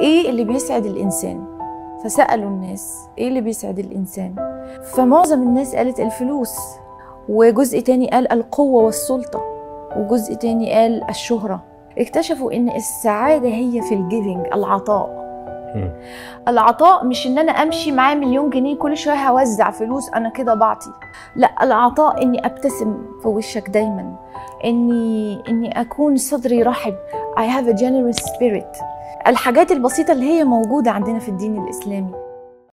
ايه اللي بيسعد الانسان فسالوا الناس ايه اللي بيسعد الانسان فمعظم الناس قالت الفلوس وجزء تاني قال القوه والسلطه وجزء تاني قال الشهره اكتشفوا ان السعاده هي في الجيفنج العطاء مم. العطاء مش ان انا امشي معايا مليون جنيه كل شويه هوزع فلوس انا كده بعطي لا العطاء اني ابتسم في وشك دايما اني اني اكون صدري رحب I have a generous spirit الحاجات البسيطة اللي هي موجودة عندنا في الدين الإسلامي